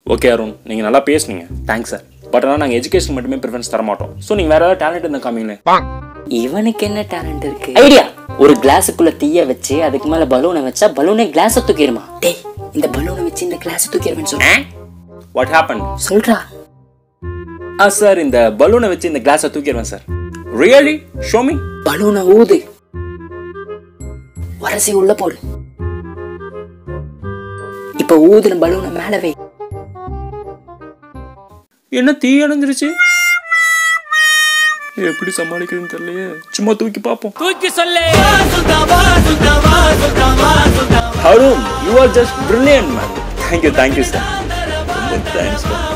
okay Arun நீங்கள் நல்லா பேசுனீங்க தேங்க்ஸ் சார் பட் ஆனால் நாங்கள் எஜுகேஷன் மட்டுமே ப்ரிஃபரன்ஸ் தர மாட்டோம் ஸோ நீங்கள் வேறு ஏதாவது டேலண்ட் இருந்தால் காமிங்களேன் இவனுக்கு என்ன டேலண்ட் இருக்கு ஐடியா ஒரு கிளாஸுக்குள்ள தீய வச்சு அதுக்கு மேல பலூனை வச்சா பலூனே கிளாஸை தூக்கிடுமா டேய் இந்த பலூனை வச்சு இந்த கிளாஸ் தூக்கிடுவேன்னு சொல்ற வாட் ஹேப்பன் சொல்றா ஆ சார் இந்த பலூனை வச்சு இந்த கிளாஸை தூக்கிடுவேன் சார் ரியலி ஷோமி பலூனை ஊது வரசி உள்ள போடு இப்ப ஊதுன பலூனை மேல வை என்ன தீ அணைஞ்சிருச்சு எப்படி சமாளிக்கிறதுன்னு தெரியலையே சும்மா தூக்கி பார்ப்போம் தூக்கி சொல்லு Arun you are just brilliant man thank you thank you sir ரொம்ப தேங்க்ஸ்